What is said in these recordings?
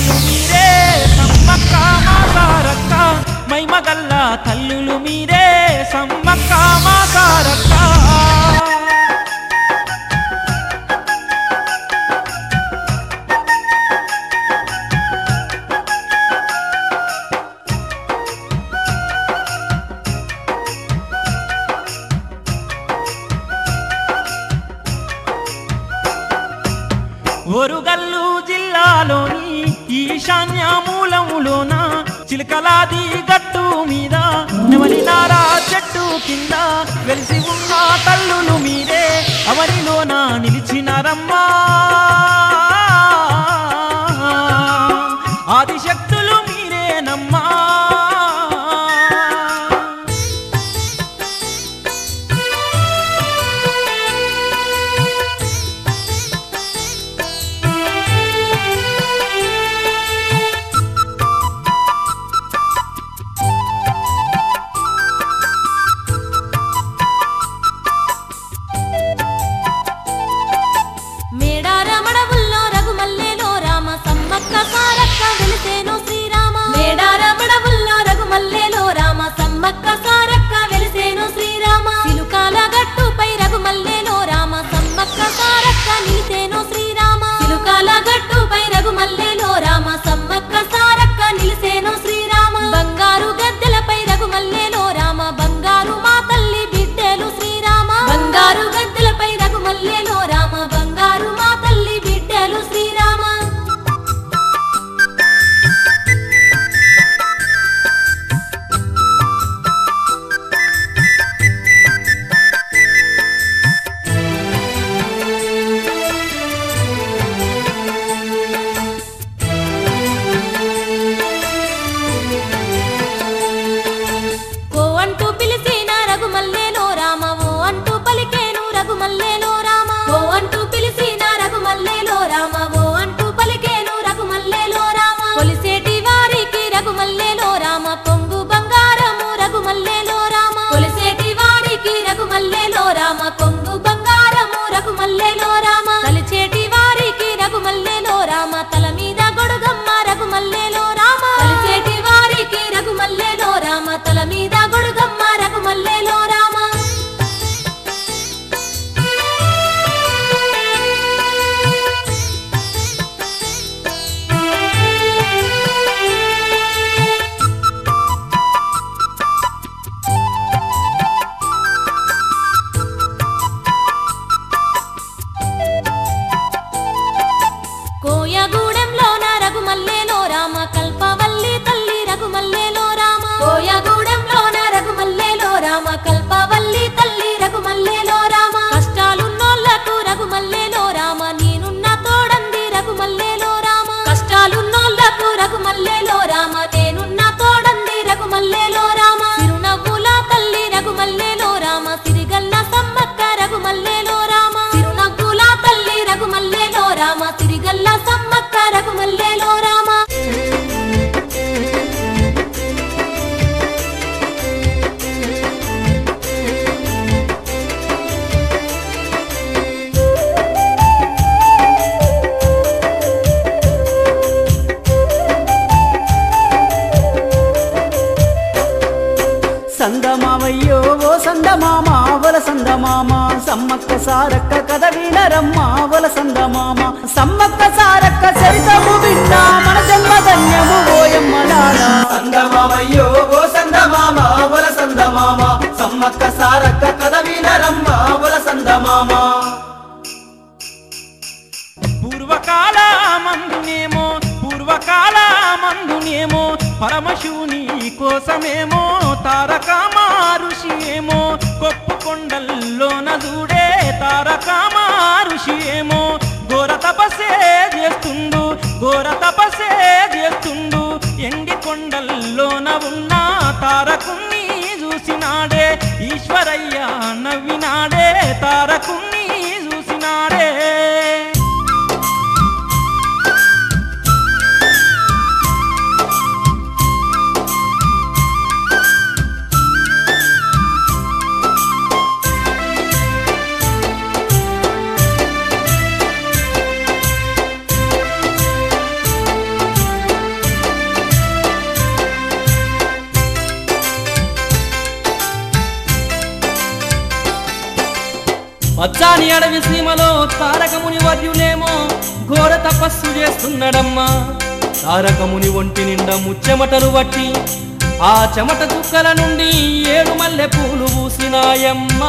తల్లులు మీరే సమ్మక్క మా సారక్క మైమగల్ల తల్లులు మీరే సమ్మక్క మా సారక్క ఒరుగల్లు జిల్లాలోని ఈశాన్య మూలములోన చిలకలాది గట్టు మీద నెమలినారా చెట్టు కింద వెలిసి ఉన్న తల్లులు మీరే అవనిలోన నిలిచినారమ్మా ఆదిశక్తులు మీరేనమ్మా మేడారమడవుల్లో రఘుమల్లేలో రామ సమ్మక్క సారక్క వెలిసేను శ్రీరామ మేడారమడవుల్లో రఘుమల్లేలో రామ సమ్మక్క సారక్క వెలిసేను శ్రీరామ సిలుకాల గట్టుపై రఘుమల్లేలో రామ సమ్మక్క సారక్క నిలిసేను శ్రీరామ సిలుకాల గట్టుపై రఘుమల్లేలో రామ సమ్మక్క సారక్క నిలిసేను శ్రీరామ బంగారు గద్దెలపై రఘుమల్లేలో రామ బంగారు మా తల్లి బిడ్డలు శ్రీరామ బంగారు గద్దెలపై రఘుమల్లేలో రామ బంగారు మా తల్లి బిడ్డలు శ్రీరామ ఓ అంటూ పిలిచిన రఘుమల్లేలో రామ ఓ అంటూ పలికేను రఘుమల్లేలో రామ ఓ అంటూ పిలిచిన రఘుమల్లేలో రామ ఓ అంటూ పలికేను రఘుమల్లేలో రామ కొలిసేటి వారికి రఘుమల్లేలో రామ పొంగు బంగారము రఘుమల్లేలో రామ కొలిసేటి వారికి రఘుమల్లేలో రామ కొంగు బంగారము రఘుమల్లేలో రామ కలిచేటి వారికి రఘుమల్లేలో రామ తల మీద గొడుగమ్మ రఘుమల్లేలో రామ కలిచేటి వారికి రఘుమల్లేలో రామ తల మీద గొడుగమ్మ రఘుమల్లేలో రామ కోయగూడెంలోన రఘుమల్లేలో రామ కల్పవల్లి తల్లి రఘుమల్లేలో రామ కోయగూడెంలోన రఘుమల్లేలో రామ కల్పవల్లి తల్లి రఘుమల్లేలో రామ కష్టాలున్నోళ్లకు రఘుమల్లేలో రామ నేనున్న తోడంది రఘుమల్లేలో రామ కష్టాలున్నోళ్లకు రఘుమల్లేలో రామ నేనున్న తోడంది రఘుమల్లేలో రామ చిరునవ్వుల తల్లి రఘుమల్లేలో రామ తిరిగల్ల సమ్మక్క రఘుమల్లేలో రామ చిరునవ్వుల తల్లి రఘుమల్లేలో రామ తిరిగల్ల సమ్మక్క రఘుమల్లేలో రామ సందమావయ్యో ఓ సందమామ వల సందమామ సమ్మక్క సారక్క కథ వినరమ్మ వల సందమామ సమ్మక్క సారక్క చరితము విన్నా మన జన్మ ధన్యము ఓయమ్మలారా సందమామయ్యో ఓ సందమామ వల సందమామ సమ్మక్క సారక్క కథ వినరమ్మ వల సందమామ పూర్వకాల మందునేమో పూర్వకాల మందునేమో పరమశివుని కోసమేమో తారకామా ఋషి ఏమో కొప్పు కొండల్లోన దూడే తారకామా ఋషి ఏమో ఘోర తపస్సే చేస్తుండు ఘోర తపస్సే చేస్తుండు ఎండి కొండల్లోన ఉన్న తారకుణ్ణి చూసినాడే ఈశ్వరయ్య నవ్వినాడే తారకుణ్ణి చూసినాడే మచ్చాని అడవి సీమలో తారకముని వర్యులేమో ఘోర తపస్సు చేస్తున్నాడమ్మా తారకముని ఒంటి నిండా ముచ్చెమటలు పట్టి ఆ చెమట చుక్కల నుండి ఏడు మల్లె పూలు పూసినాయమ్మా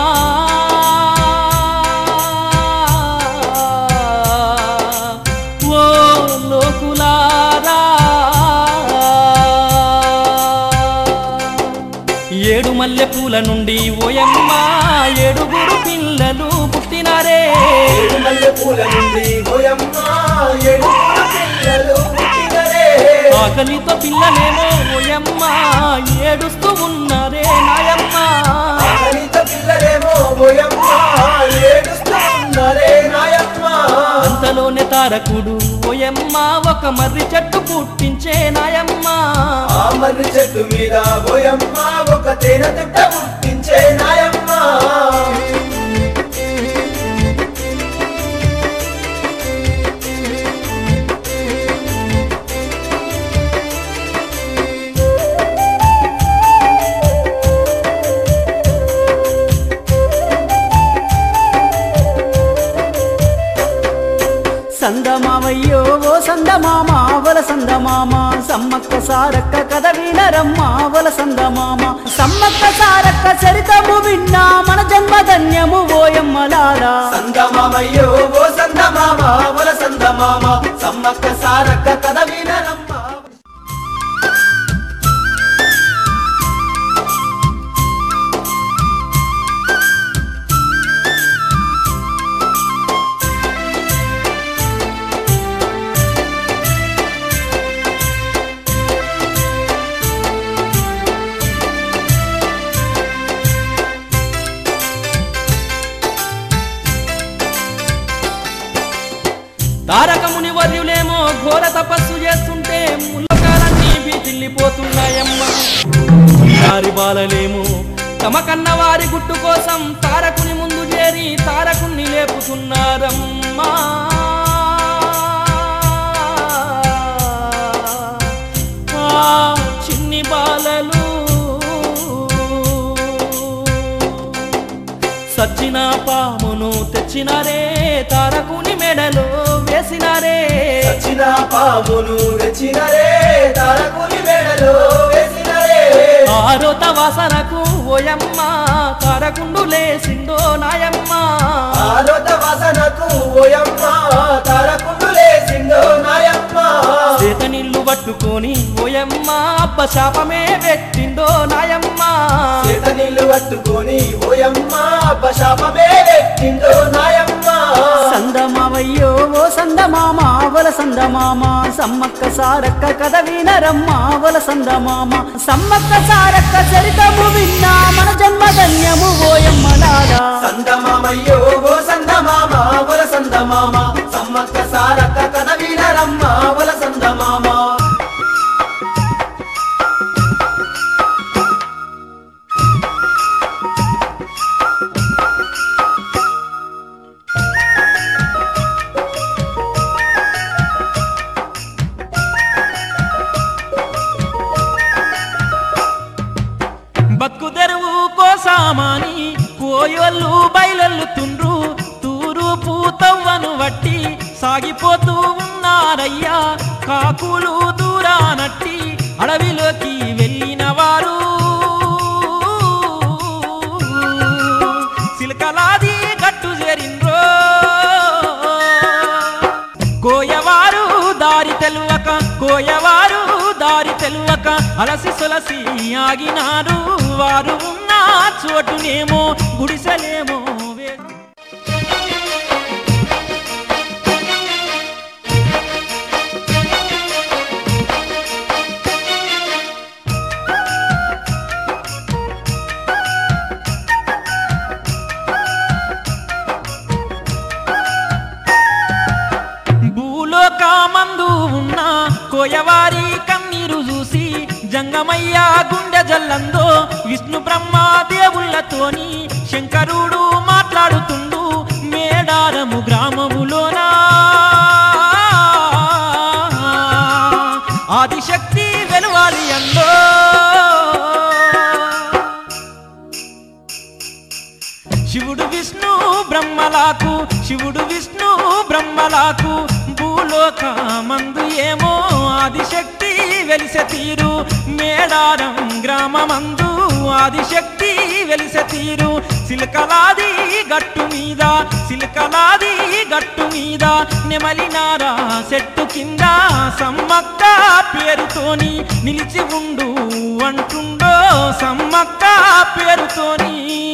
ఓ లోకులారా ఏడు మల్లె పూల నుండి ఓయమ్మ ఏడుగురు పిల్లలు పుట్టినారే ఏడు మల్లె పూల నుండి ఓయమ్మ ఏడుగురు పిల్లలు పుట్టినరే ఆకలితో పిల్లలేమో ఓయమ్మ ఏడుస్తూ ఉన్నారే నాయమ్మ ఆకలిత పిల్లలేమో ఓయమ్మ ఏడుస్తూ ఉన్నారే నాయమ్మ అంతలోనే తారకుడు ఓయమ్మ ఒక మర్రి చెట్టు పుట్టించే నాయమ్మ ఆ మర్రి చెట్టు మీద ఓయమ్మ ఒక తేనె తిట్ట పుట్టించే నాయమ్మ సందమామయ్యో ఓ సందమామ వల సందమామ సమ్మక్క సారక్క కథ వినరమ్మ వల సందమామ సమ్మక్క సారక్క చరితము విన్నా మన జన్మధన్యము ఓయమ్మలారా సందమామయ్యో ఓ సందమామ వల సందమామ సమ్మక్క సారక్క కథ వినరమ్మ తారకముని వర్యులేమో ఘోర తపస్సు చేస్తుంటే ముల్లకాలన్నీ బీతిల్లిపోతున్నాయమ్మ వారి బాలలేమో తమ కన్న వారి గుట్టు కోసం తారకుని ముందు చేరి తారకుణ్ణి లేపుతున్నారమ్మా ఆ చిన్ని బాలలు సచ్చిన పామును తెచ్చినారే తారకుని మెడలో వేసినారే సచిన పామును రెచ్చినరే తారకుని మెడలో వేసినరే ఆరోత వాసనకు ఓయమ్మ తారకుండు లేసిందో నాయమ్మ ఆలోత వాసనకు ఓయమ్మ తారకుండు లేసిందో నాయమ్మ చేత నీళ్లు పట్టుకొని ఓయమ్మ అబ్బ శాపమే పెట్టిందో నాయమ్మ చేత నీళ్లు పట్టుకొని ఓయమ్మ అబ్బశాపమే పెట్టిందో నాయమ్మ సందమామయ్యో ఓ సందమామ వల సందమామ సమ్మక్క సారక్క కథ వినరమ్మ వల సందమామ సమ్మక్క సారక్క చరితము విన్నా మన జన్మధన్యము ఓయమ్మలారా సందమామయ్యో ఓ సందమామ వల సందమామ సమ్మక్క సారక్క కథ వినరమ్మ వల సందమామ బతుకు తెరువు కోసామాని కోయొల్లు బయలెల్లుతుండ్రు తూరు పూతవ్వను వట్టి సాగిపోతూ ఉన్నారయ్యా కాకులు దూరానట్టి అడవిలోకి వెళ్ళిన వారు సిలకలాది గట్టు చేరిండ్రో కోయవారు దారి తెలువక కోయవారు దారి తెలువక అలసి సొలసి ఆగినారు వారు ఉన్న చోటునేమో గుడిసెలేమో వే- భూలోకమందు ఉన్న కోయవారి కన్నీరు చూసి జంగమయ్య గుండె జల్లందో విష్ణు బ్రహ్మ దేవుళ్ళతోని శంకరుడు మాట్లాడుతుండు మేడారము గ్రామములోనా ఆదిశక్తి వెలువాలి అందో శివుడు విష్ణు బ్రహ్మలాకు శివుడు విష్ణు బ్రహ్మలాకు భూలోకమందు ఏమో ఆదిశక్తి వెలిసె తీరు మేడారం గ్రామమందు ఆదిశక్తి వెలిసె తీరు సిలకలాది గట్టు మీద సిలకలాది గట్టు మీద నెమలినారా చెట్టు కింద సమ్మక్క పేరుతోని నిలిచి ఉండు అంటుండో సమ్మక్క పేరుతోని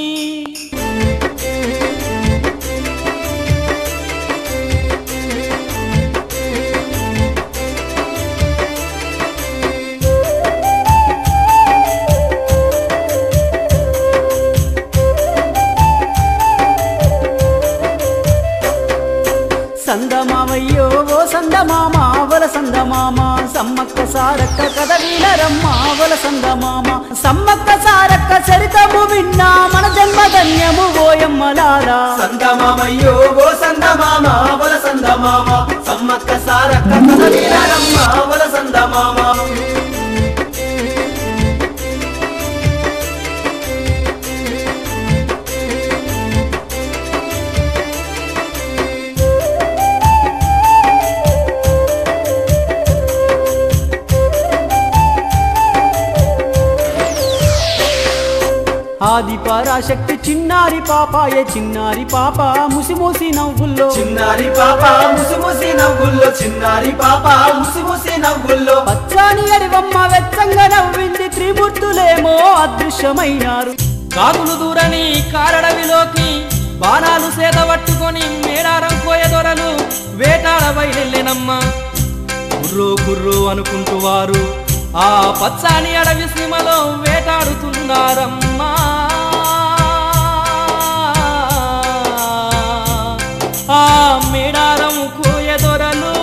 సందమామయ్యో ఓ సందమామ వల సందమామ సమ్మక్క సారక్క కథ వీలరమ్మ వల సందమామ సమ్మక్క సారక్క చరితము విన్నా మన జన్మధన్యము ఓయమ్మలారా సందమామయ్యో ఓ సందమామ వల సందమామ సమ్మక్క సారక్క కదలీరమ్మ వల సందమామ ఆది పరాశక్తి చిన్నారి పాపాయే చిన్నారి పాప ముసిమూసి నవ్వుల్లో చిన్నారి పాప ముసిముసి నవ్వుల్లో చిన్నారి పాప ముసిముసి నవ్వుల్లో పచ్చాని అడివమ్మ వెచ్చంగా నవ్వింది త్రిమూర్తులేమో అదృశ్యమైనారు కాకులు దూరని కారడవిలోకి బాణాలు సేద పట్టుకొని మేడారం కోయదొరలు వేటాడ బయలెళ్ళినమ్మ కుర్రు కుర్రు అనుకుంటూ వారు ఆ పచ్చాని అడవి సీమలో వేటాడుతున్నారమ్మా ఆ మేడారం కోయదొరలు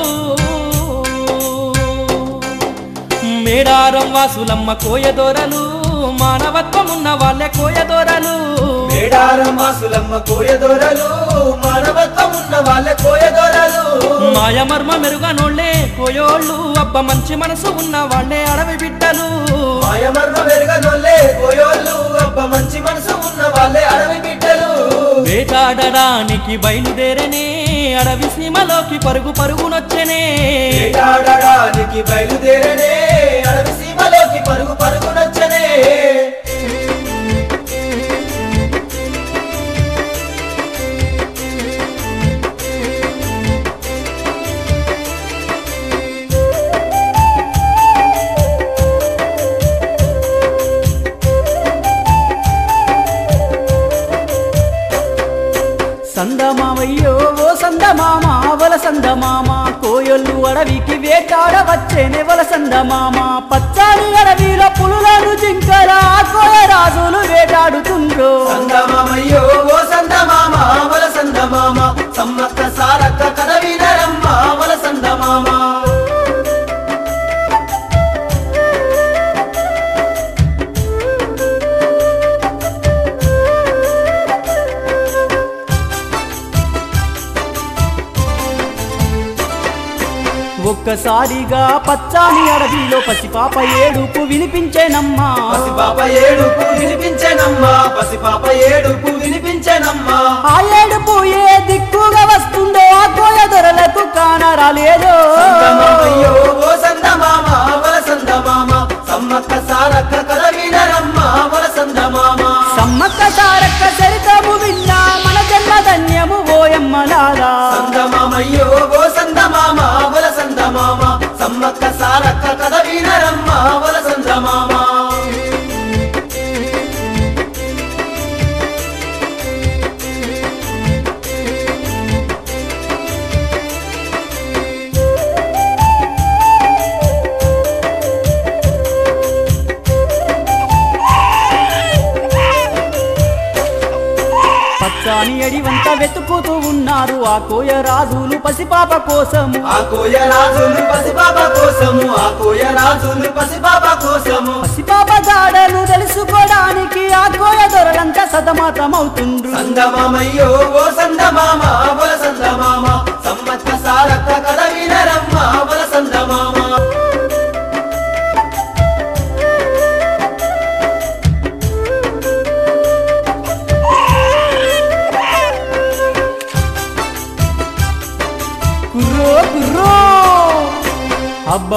మేడారం వాసులమ్మ కోయదొరలు మానవత్వం ఉన్న వాళ్ళే కోయదొరలు మేడారం వాసులమ్మ కోయదొరలు మానవత్వం ఉన్న వాళ్ళ కోయదొరలు మాయమర్మ మెరుగనోళ్ళే కోయోళ్ళు అబ్బ మంచి మనసు ఉన్న వాళ్ళే అడవి బిడ్డలు మాయమర్మ వెరగనొల్లే కోయోళ్ళు అబ్బ మంచి మనసు ఉన్న వాళ్ళే అడవి బిడ్డలు వేటాడడానికి బయలుదేరనే అడవి సీమలోకి పరుగు పరుగునొచ్చనే వేటాడడానికి బయలుదేరనే అడవి సీమలోకి పరుగు పరుగునొచ్చనే సందమామయ్యో ఓ సందమామ వల సందమామ కోయొల్లు అడవికి వేటాడ వచ్చేనే వల సందమామ పచ్చాని అడవిలో పులులను జింకల కోయ రాజులు వేటాడుతుండ్రు సందమామయ్యో ఓ సందమామ వల సందమామ సమ్మక్క సారక్క కథ వినరమ్మ వల సందమామ ఒక్కసారిగా పచ్చాని అడవిలో పసిపాప ఏడుపు వినిపించేనమ్మా పసిపాప ఏడుపు వినిపించెనమ్మా పసిపాప ఏడుపు వినిపించెనమ్మా ఆ ఏడుపు ఏ దిక్కుగా వస్తుందో ఆ కోయ దొరలకు కానరాలేదో సందమామయ్యో ఓ సందమామ వల సందమామ సమ్మక్క సారక్క కథ వినరమ్మ వల సందమామ సమ్మక్క సారక్క చరితము విన్నా మన జన్మధన్యము ఓయమ్మలారా సందమామయ్యో ఓ సందమామ వల సందమామ సమ్మక్క సారక్క కథ వినరమ్మ వల సందమామ పచ్చాని అడివంత వెతుకుతూ ఉన్నారు ఆ కోయ రాజులు పసిపాప కోసము ఆ కోయ రాజులు పసిపాప కోసము ఆ కోయ రాజులు పసిపాప కోసము పసిపాప జాడలు తెలుసుకోవడానికి ఆ కోయ దొరలంతా సతమతమవుతుండ్రు సందమామయ్యో ఓ సందమామ వల సందమామ సమ్మక్క సారక్క కథ వినరమ్మ వల సందమామ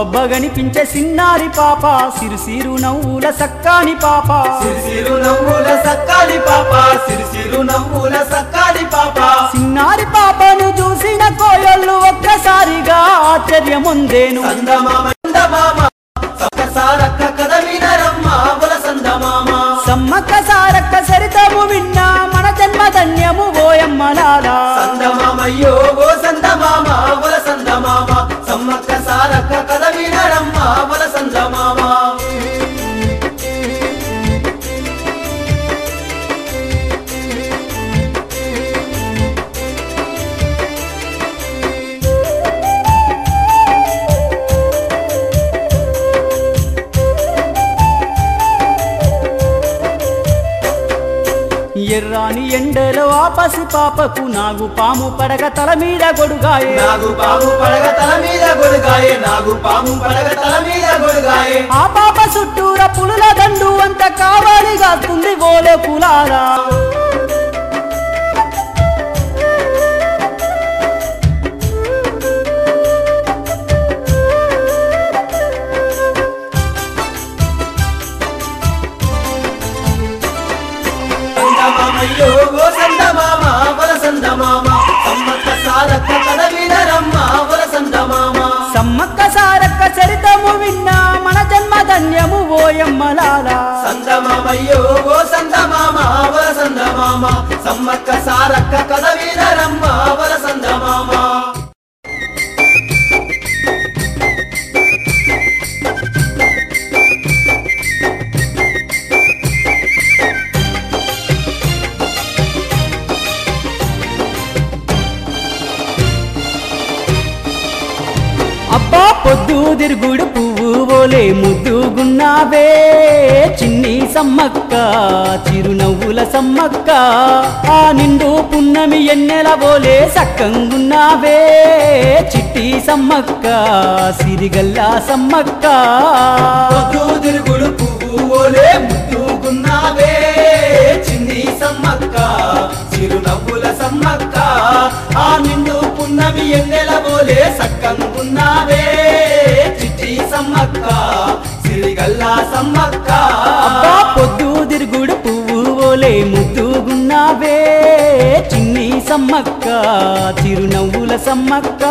అబ్బబ్బ గనిపించే సిన్నారి పాప సిరుసిరు నవ్వుల సక్కాని పాప సిరిసిరు నవ్వుల సక్కాలి పాప సిరిసిరు నవ్వుల సక్కాలి పాప సిన్నారి పాపను చూసిన కోయళ్ళు ఒక్కసారిగా ఆశ్చర్యముందేను సందమామ సందమామ సొక్కసారక్క కథ వినరమ్మ బుల సందమామ సమ్మక్క సారక్క సరితము విన్నా మన జన్మ ధన్యము ఓయమ్మలాలా సందమామయ్యో ఓ సందమామ బుల సందమామ సమ్మక్క సారక్క కథ వినరమ్మ బుల సందమామ ఎర్రాని ఎండలో ఆపసి పాపకు నాగు పాము పడగ తల మీద గొడుగాయే నాగు పాము పడగ తల మీద గొడుగాయే నాగు పాము పడగ తల మీద గొడుగాయే ఆ పాప చుట్టూర పులుల దండు అంత కావాలి కాస్తుంది ఓలే కులారా సందమామయ్యో ఓ సందమామ బుల సందమామ సమ్మక్క సారక్క కథ వినరమ్మ బుల సందమామ సమ్మక్క సారక్క చరితము విన్నా మన జన్మ ధన్యము ఓయమ్మలాలా సందమామయ్యో ఓ సందమామ బుల సందమామ సమ్మక్క సారక్క కథ వినరమ్మ బుల సందమామ అబ్బా పొద్దు తిరుగుడు పువ్వు ఓలే ముద్దుగున్నావే చిన్ని సమ్మక్క చిరునవ్వుల సమ్మక్క ఆ నిండు పున్నమి ఎన్నెల ఓలే సక్కంగున్నావే చిట్టి సమ్మక్క సిరిగల్లా సమ్మక్క పొద్దు తిరుగుడు పువ్వు ఓలే ముద్దుగున్నావే చిన్ని సమ్మక్క చిరునవ్వుల సమ్మక్క ఆ నిండు పున్నమి ఎన్నెల ఓలే సక్కంగున్నావే చిట్టి సమ్మక్క సిరిగల్లా సమ్మక్క అబ్బా పొద్దు తిరుగుడు పువ్వు ఓలే ముద్దుగున్నావే చిన్ని సమ్మక్క చిరునవ్వుల సమ్మక్క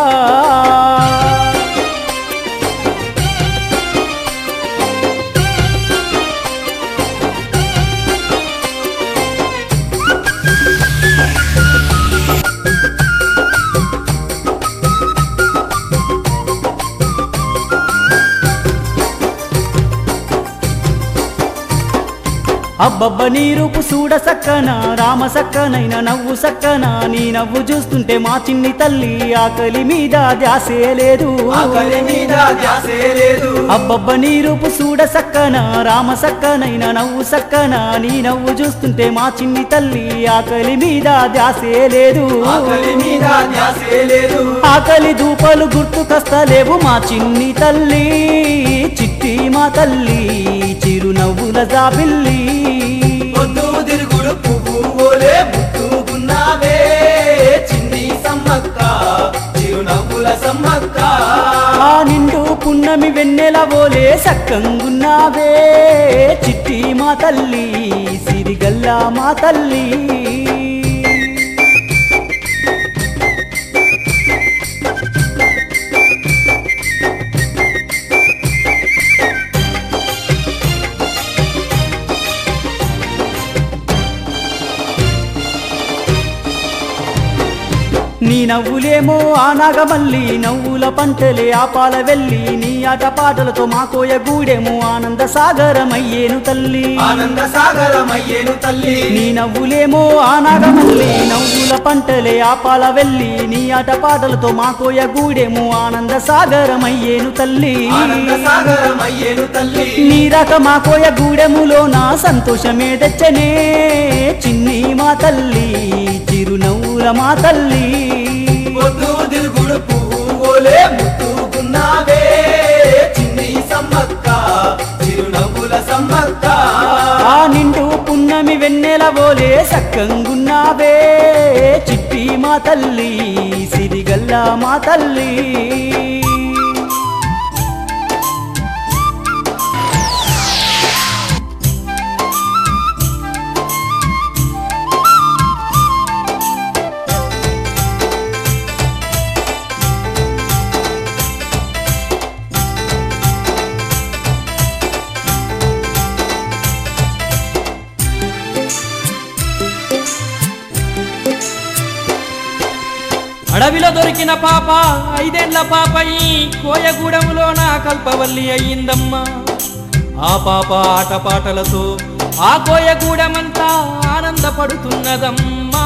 అబ్బబ్బ నీ రూపు చూడ సక్కన రామ సక్కనైన నవ్వు సక్కన నీ నవ్వు చూస్తుంటే మా చిన్ని తల్లి ఆకలి మీద ధ్యాసే లేదు ఆకలి మీద ధ్యాసే లేదు అబ్బబ్బ నీ రూపు చూడ సక్కన రామ సక్కనైన నవ్వు సక్కన నీ నవ్వు చూస్తుంటే మా చిన్ని తల్లి ఆకలి మీద ధ్యాసే లేదు ఆకలి మీద ధ్యాసే లేదు ఆకలి దూపలు గుర్తుకొస్తలేవు మా చిన్ని తల్లి చిట్టి మా తల్లి చిరునవ్వుల జాబిల్లి పొద్దు తిరుగుడు పువ్వు ఓలే ముద్దుగున్నావే చిన్ని సమ్మక్క చిరునవ్వుల సమ్మక్క ఆ నిండు పున్నమి వెన్నెల ఓలే సక్కంగున్నావే చిట్టి మా తల్లి సిరిగల్లా మా తల్లి నీ నవ్వులేమో ఆనాగమల్లి నవ్వుల పంటలే ఆపాల వెళ్ళి నీ ఆట పాటలతో మా కోయ గూడెము ఆనంద సాగరమయ్యేను తల్లి ఆనంద సాగరమయ్యేను తల్లి నీ నవ్వులేమో ఆనాగమల్లి నవ్వుల పంటలే ఆపాల వెళ్ళి నీ ఆట పాటలతో మా కోయ గూడెము ఆనంద సాగరమయ్యేను తల్లి ఆనంద సాగరమయ్యేను తల్లి నీ రక మా కోయ గూడెములో నా సంతోషమే తెచ్చనే చిన్ని మా తల్లి చిరునవ్వుల మా తల్లి పొద్దు తిరుగుడు పువ్వు ఓలే ముద్దుగున్నావే చిన్ని సమ్మక్క చిరునవ్వుల సమ్మక్క ఆ నిండు పున్నమి వెన్నెల ఓలే సక్కంగున్నావే చిట్టి మా తల్లి సిరిగల్లా మా తల్లి అడవిలో దొరికిన పాప ఐదేండ్ల పాపయి కోయగూడెంలో నా కల్పవల్లి అయ్యిందమ్మా ఆ పాప ఆటపాటలతో ఆ కోయగూడెమంతా ఆనందపడుతున్నదమ్మా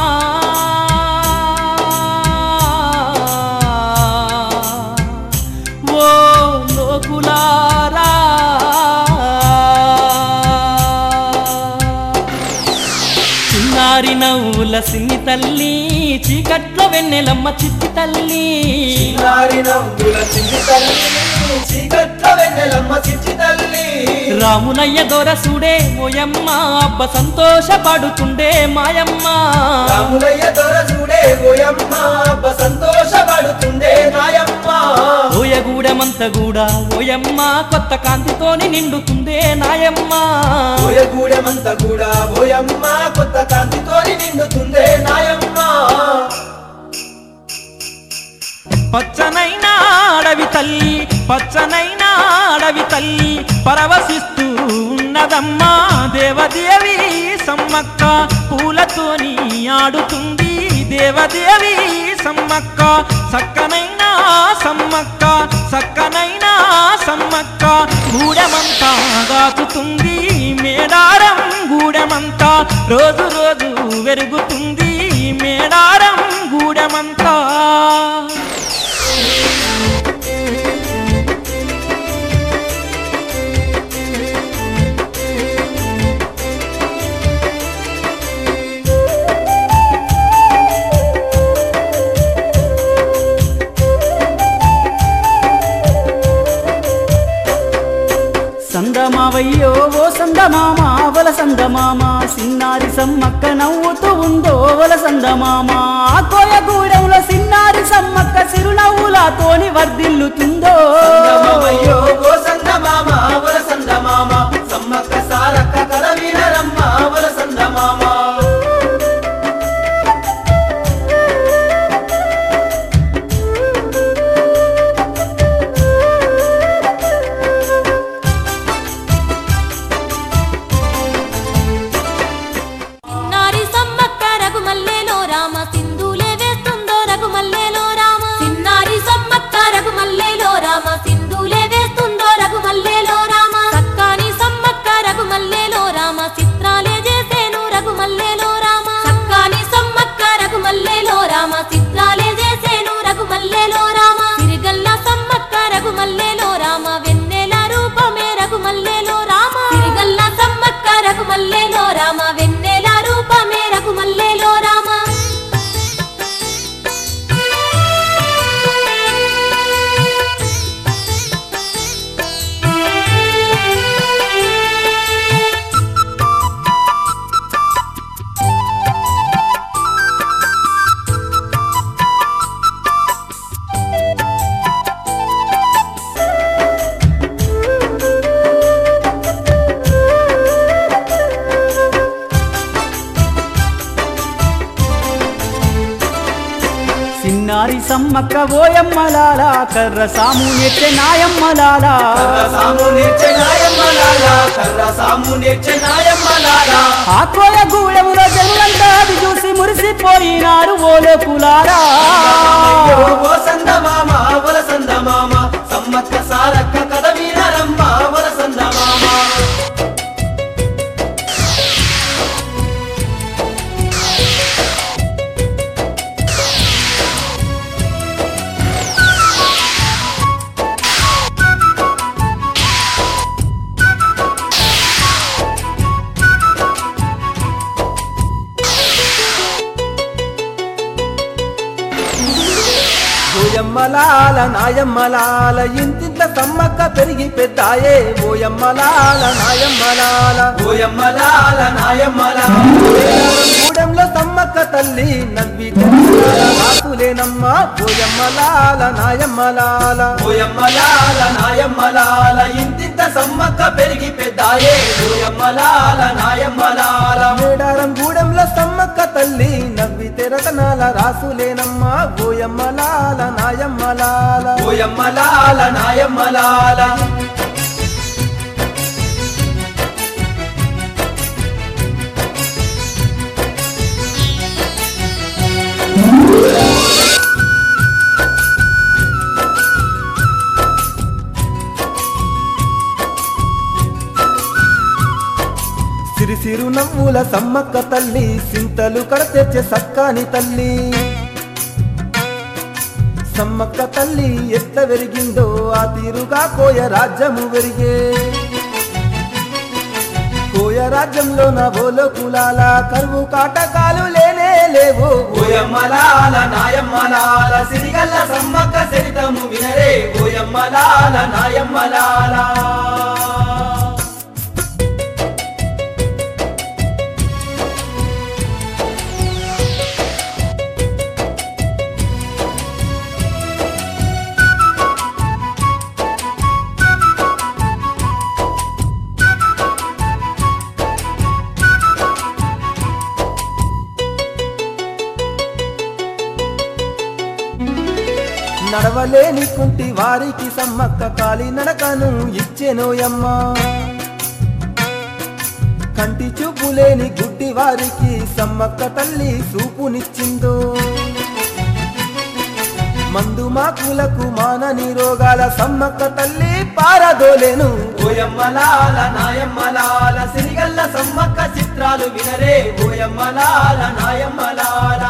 ఓ లోకులారా చిన్నారి నవ్వుల సిన్ని తల్లి చీకట్లో వెన్నెలమ్మ చిట్టి తల్లి చిన్నారి నవ్వుల చిన్ని తల్లి చీకట్ల వెన్నెలమ్మ చిట్టి తల్లి రామునయ్య దొరసుడే ఓయమ్మ అబ్బ సంతోషపడుతుండే మాయమ్మ రాములయ్య దొర చూడే ఓయమ్మ అబ్బ సంతోషపడుతుండే నాయమ్మ ఓయగూడెమంత కూడా ఓయమ్మ కొత్త కాంతితోని నిండుతుందే నాయమ్మ ఓయగూడెమంత కూడా ఓయమ్మ కొత్త కాంతితోని నిండుతుందే నాయమ్మ పచ్చనైన అడవి తల్లి పచ్చనైన అడవి తల్లి పరవశిస్తూ ఉన్నదమ్మా దేవదేవి సమ్మక్క పూలతోని ఆడుతుంది దేవదేవి సమ్మక్క సక్కనైన సమ్మక్క సక్కనైన సమ్మక్క గూడెమంతా దాచుతుంది మేడారం గూడెమంతా రోజు రోజు వెరుగుతుంది మేడారం గూడెమంతా సందమావయ్యో ఓ సందమామ వల సందమామ సిన్నారి సమ్మక్క నవ్వుతూ ఉందో వల సందమామ ఆ కోయగూడెంలో సిన్నారి సమ్మక్క సిరునవ్వులతోని వర్ధిల్లుతుందో సంగమమయ్యో ఓ సంగమామ వల సంగమామ సమ్మక్క సారక్క కథ వినరమ్మ వల సంగమామ నారి సమ్మక్క రఘుమల్లేలో రామ సింధులే వేస్తుందో రఘుమల్లేలో రామ సిన్నారి సమ్మక్క రఘుమల్లేలో రామ సింధులే వేస్తుందో రఘుమల్లేలో రామ సక్కాని సమ్మక్క రఘుమల్లేలో రామ చిత్రాలే చేసేను రఘుమల్లేలో రామ సక్కాని సమ్మక్క రఘుమల్లేలో రామ చిత్రాలే చేసేను రఘుమల్లేలో రామ సిరిగల్ల సమ్మక్క రఘుమల్లేలో రామ వెన్నెల రూపమే రఘుమల్లేలో రామ సిరిగల్ల సమ్మక్క రఘుమల్లేలో రామ వెన్నెల రూపమే రఘుమల్లేలో రామ సిన్నారి సమ్మక్క ఓయమ్మలాల కర్ర సాము నెట్టె నాయమ్మలాల కర్ర సాము నేర్చె నాయమ్మలాల కర్ర సాము నేర్చె నాయమ్మలాల ఆ కోయగూడెంలో జనులంతా అది చూసి మురిసిపోయినారు ఓలే కులారా అయ్యో ఓ సందమామ వల సందమామ సమ్మక్క సారక్క కథ వినరమ్మ వల సందమామ ఓయమ్మలాల నాయమ్మలాల ఇంతింత సమ్మక్క పెరిగి పెద్దాయే ఓయమ్మలాల నాయమ్మలాల ఓయమ్మలాల నాయమ్మలాల గూడెంలో సమ్మక్క తల్లి నవ్వి రాసులేనమ్మా ఓయమ్మలాల నాయమ్మలాల ఓయమ్మలాల నాయమ్మలాల ఇంతింత సమ్మక్క పెరిగి పెద్దాయే ఓయమ్మలాల నాయమ్మలాల మేడారం గూడెంలో సమ్మక్క తల్లి నవ్వి తెరతనాల రాసులేనమ్మా ఓయమ్మలాల నాయమ్మలాల ఓయమ్మలాల నాయమ్మలాల సిరి సిరు నవ్వుల సమ్మక్క తల్లి సింతలు కడతెచ్చే సక్కాని తల్లి సమ్మక్క తల్లి ఎట్ల వెరిగిందో ఆ తీరుగా కోయ రాజ్యము వెరిగే కోయ రాజ్యంలో నా బోలో కులాల కరువు కాటకాలు లేనే లేవు ఓయమ్మలాల నాయమ్మలాల సిరిగల్ల సమ్మక్క సరితము వినరే ఓయమ్మలాల నాయమ్మలాల నడవలేని కుంటి వారికి సమ్మక్క కాలి నడకను ఇచ్చెనోయమ్మ కంటి చూపు లేని గుడ్డి వారికి సమ్మక్క తల్లి చూపునిచ్చిందో మందు మాకులకు మానని రోగాల సమ్మక్క తల్లి పారదోలేను ఓయమ్మలాల నాయమ్మలాల సిరిగల్ల సమ్మక్క చిత్రాలు వినరే ఓయమ్మలాల నాయమ్మలాల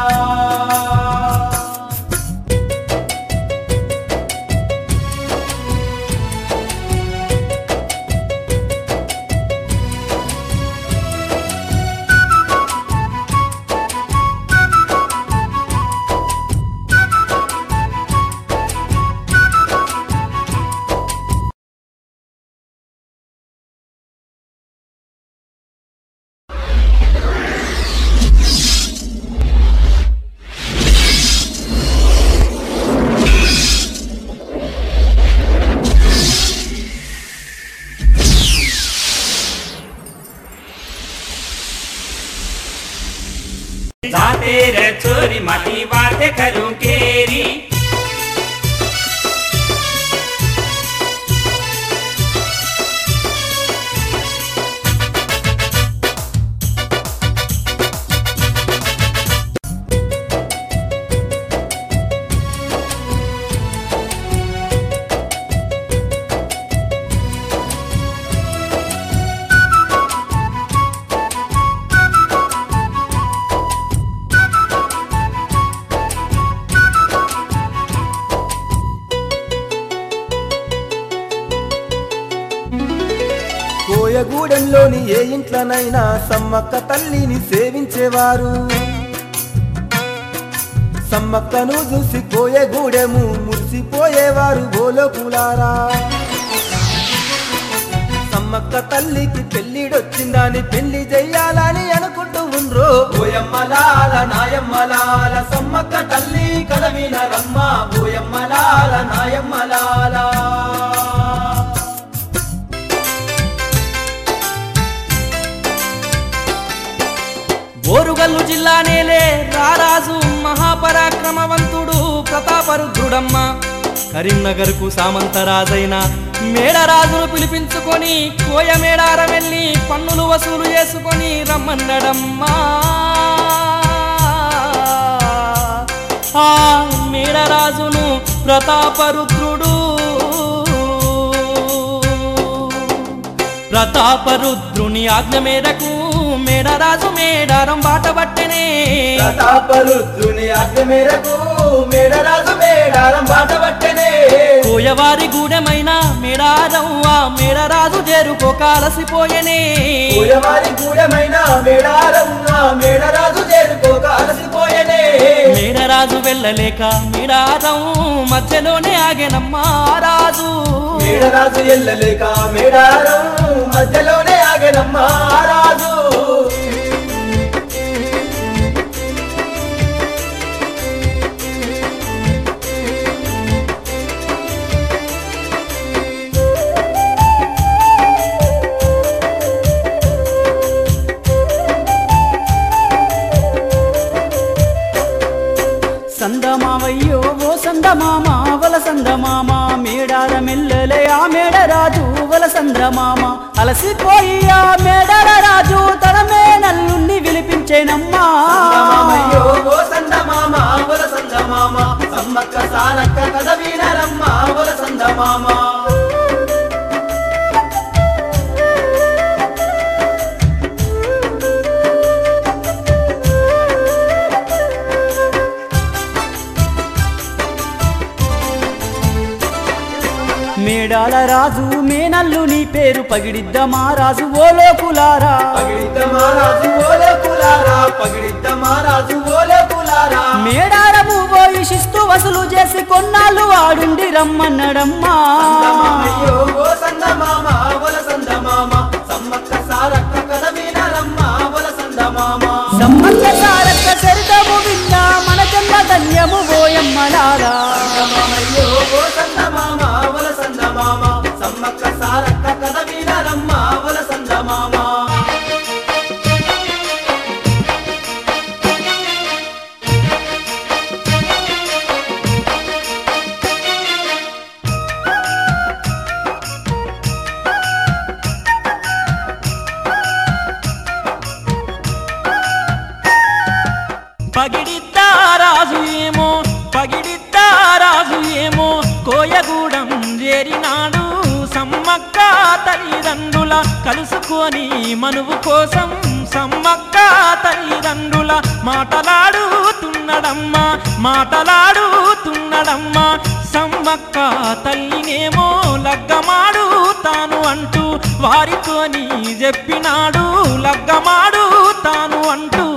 जाते रे चोरी माटी बातें करूं केरी కోయగూడెంలోని ఏ ఇంట్లోనైనా సమ్మక్క తల్లిని సేవించేవారు సమ్మక్కను చూసి కోయగూడెము మురిసిపోయేవారు గోలోకులారా సమ్మక్క తల్లికి పెళ్ళిడొచ్చిందని పెళ్లి చెయ్యాలని అనుకుంటూ ఉండ్రో ఓయమ్మలాల నాయమ్మలాల సమ్మక్క తల్లి కదవిన రమ్మ ఓయమ్మలాల నాయమ్మలాల ఓరుగల్లు జిల్లానేలే రారాజు మహాపరాక్రమవంతుడు ప్రతాపరుద్రుడమ్మ కరీంనగర్కు సామంతరాజైన మేడరాజును పిలిపించుకొని కోయ మేడారం వెళ్ళి పన్నులు వసూలు చేసుకొని రమ్మన్నడమ్మా ఆ మేడరాజును ప్రతాపరుద్రుడు ప్రతాపరుద్రుని ఆజ్ఞ మేరకు మేడరాజు మేడారం బాట పట్టెనే ప్రతాపరుద్రుని ఆజ్ఞ మేరకు మేడరాజు మేడారం బాట పట్టెనే కోయవారి గూడెమైన మేడారం ఆ మేడరాజు చేరుకోక అలసిపోయెనే పూయవారి గూడెమైన మేడారం ఆ మేడరాజు చేరుకోక అలసిపోయెనే మేడరాజు వెళ్ళలేక మేడారం మధ్యలోనే ఆగెనమ్మా రాజు మేడరాజు ఎల్లలేక మేడారం మధ్యలోనే ఆగనమ్మా రాజు సందమావయ్యో ఓ సందమామ వల సందమామ మేడార మెల్లలే ఆ మేడరాజు వల సంద్రమామ అలసిపోయి ఆ మేడార రాజు తన మేనల్లుణ్ణి విలిపించేనమ్మా సందమామయ్యో ఓ సందమామ వల సందమామ సమ్మక్క సారక్క కథ వీనరమ్మ వల సందమామ మేడాల రాజు మేనల్లు నీ పేరు పగిడిద్దమా రాజు ఓ లోకులారా పగిడిద్ద మహారాజు ఓలే కులారా పగిడిద్ద మహారాజు ఓలే కులారా మేడారము పోయి శిస్తు వసూలు చేసి కొన్నాళ్ళు ఆడుండి రమ్మన్నడమ్మా అయ్యో ఓ సందమామ ఒల సందమామ సమ్మక్క సారక్క కథ వినరమ్మ ఒల సందమామ సమ్మక్క సారక్క చరితము విన్నా మన జన్మ ధన్యము పోయమ్మలారా అయ్యో ఓ సందమామ ఒల సందమామ సమ్మక్క సారక్క కథ వినరమ్మ ఒల సందమామ పగిడిద్దా రాజు ఏమో పగిడిద్దా రాజు ఏమో కోయగూడెం చేరినాడు సమ్మక్క తల్లిదండ్రుల కలుసుకొని మనువు కోసం సమ్మక్క తల్లిదండ్రుల మాటలాడుతున్నడమ్మా మాటలాడుతున్నడమ్మా సమ్మక్క తల్లినేమో లగ్గమాడు తాను అంటూ వారితోని చెప్పినాడు లగ్గమాడు తాను అంటూ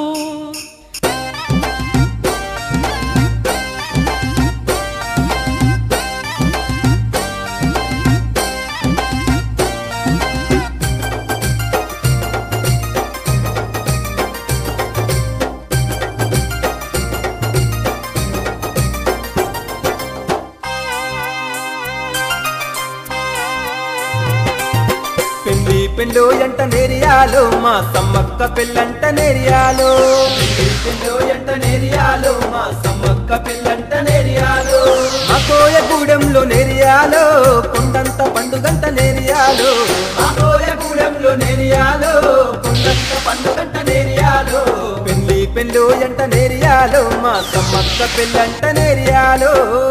పెళ్లి పెళ్ళు ఎంట నేరియాలో మా సమ్మక్క పెళ్ళంట నేరియాలో పెళ్లి పెళ్ళు ఎంట నేరియాలో మా సమ్మక్క పెళ్ళంట నేరియాలో మా కోయగూడెంలో నేరియాలో కొండంత పండుగంట నేరియాలో మా కోయగూడెంలో నేరియాలో కొండంత పండుగంట నేరియాలో పెళ్లి పెళ్ళు ఎంట నేరియాలో మా సమ్మక్క పెళ్ళంట నేరియాలో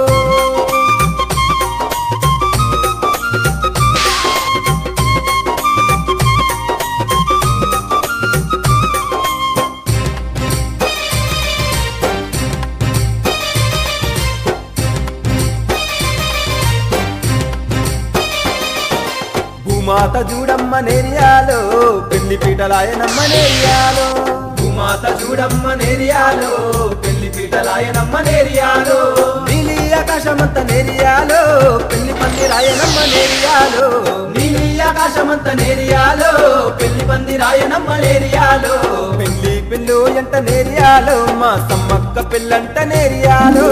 భూమాత చూడమ్మ నేరియాలో పెళ్లి పీటలాయనమ్మ నేరియాలో భూమాత చూడమ్మ నేరియాలో పెళ్లి పీటలాయనమ్మ నేరియాలో నీలి ఆకాశమంత నేరియాలో పెళ్లి పంది రాయనమ్మ నేరియాలో నీలి ఆకాశమంత నేరియాలో పెళ్లి పంది రాయనమ్మ నేరియాలో పెళ్లి పిల్లు ఎంట నేరియాలో మా సమ్మక్క పిల్లంట నేరియాలో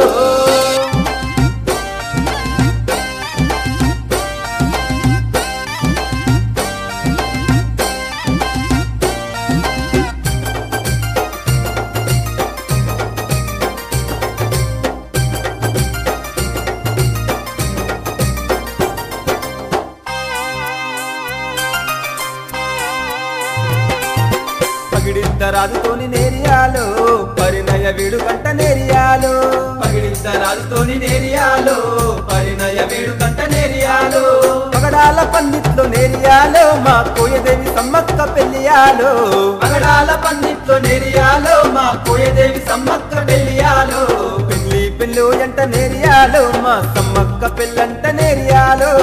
పగిడిద్ద రాజుతోని నేరియాలో పరిణయ వీడు కంట నేరియాలో పగిడిద్ద రాజుతోని నేరియాలో పరిణయ వీడు కంట నేరియాలో పగడాల పందిట్లో నేరియాలో మా కోయదేవి సమ్మక్క పెళ్లియాలో పగడాల పందిట్లో నేరియాలో మా కోయదేవి సమ్మక్క పెళ్లియాలో పెళ్లి పెళ్ళు ఎంట నేరియాలో మా సమ్మక్క పెళ్ళంట నేరియాలో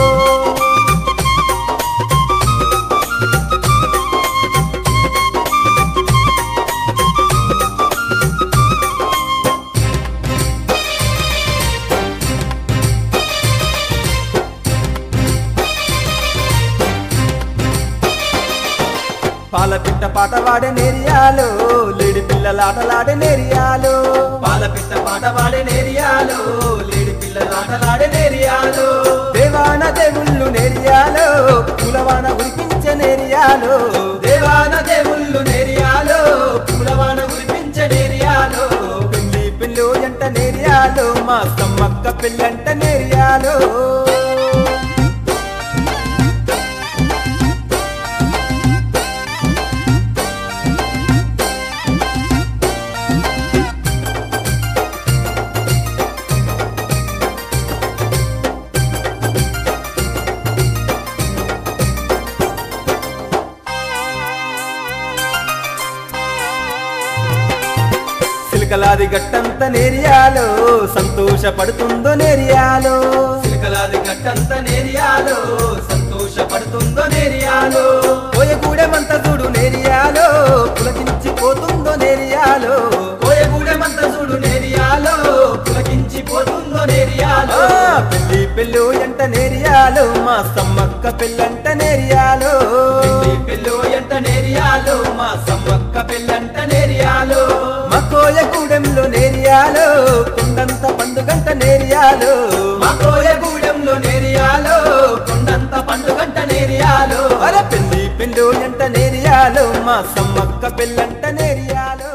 పాలపిట్ట పాట వాడే నేరియాలో లేడి పిల్లలాటలాడే నేరియాలో పాలపిట్ట పాట వాడే నేరియాలో లేడి పిల్లలాటలాడే నేరియాలో దేవాన దేవుళ్ళు నేరియాలో పూలవాన ఉరిపించే నేరియాలో దేవాన దేవుళ్ళు నేరియాలో పూలవాన ఉరిపించే నేరియాలో పెళ్లి పిల్లు ఎంట నేరియాలో మా సమ్మక్క పిల్లంట నేరియాలో సిలికలాది గట్టంత నేరియాలో సంతోషపడుతుందో నేరియాలో చికలాది గట్టంత నేరియాలో సంతోషపడుతుందో నేరియాలో పోయగూడెమంత చూడు నేరియాలో పులకించిపోతుందో నేరియాలో కోయగూడెమంత చూడు నేరియాలో పులకించిపోతుందో నేరియాలో ఆ, పెళ్లి పెళ్ళు ఎంట నేరియాలో మా సమ్మక్క పెళ్ళంట నేరియాలో పెళ్లి పెళ్ళు ఎంట నేరియాలో మా సమ్మక్క పెళ్ళంట నేరియాలో మా కోయగూడెంలో నేరియాలో కొండంత పండుగంట నేరియాలో మా కోయగూడెంలో నేరియాలో కొండంత పండుగంట నేరియాలో అరే పెళ్లి పెళ్ళు ఎంట నేరియాలో మా సమ్మక్క పెళ్ళంట నేరియాలో